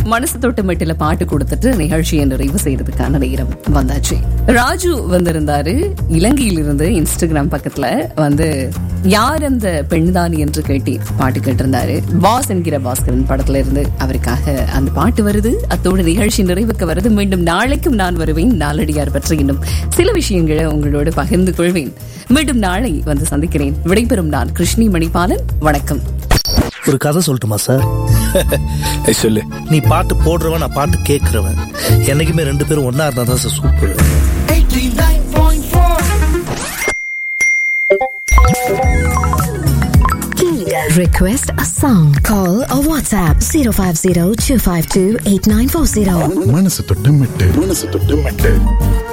மனசு தொட்டு மெட்டில பாட்டு கொடுத்துட்டு நிகழ்ச்சியை நிறைவு செய்யறதுக்கான நேரம் வந்தாச்சு ராஜு வந்திருந்தாரு இலங்கையிலிருந்து இன்ஸ்டாகிராம் பக்கத்துல வந்து யார் அந்த பெண்தான் என்று கேட்டி பாட்டு கேட்டிருந்தாரு பாஸ் என்கிற பாஸ்கரன் படத்துல இருந்து அவருக்காக அந்த பாட்டு வருது அத்தோடு நிகழ்ச்சி நிறைவுக்கு வருது மீண்டும் நாளைக்கும் நான் வருவேன் நாளடியார் பற்றி இன்னும் சில விஷயங்களை உங்களோடு பகிர்ந்து கொள்வேன் மீண்டும் நாளை வந்து சந்திக்கிறேன் விடைபெறும் நான் கிருஷ்ணி மணிபாலன் வணக்கம் ஒரு கதை சொல்லட்டுமா சார் ஏய், சொல்லு நீ பாட்டு போடுறவன் நான் பாட்டு கேட்கறவன் என்னைக்குமே ரெண்டு பேரும் ஒன்னா இருந்தா தான் sir super Request a song. Call or WhatsApp 050 252 8940. மனசு தொட்டு மெட்டு மனசு தொட்டு மெட்டு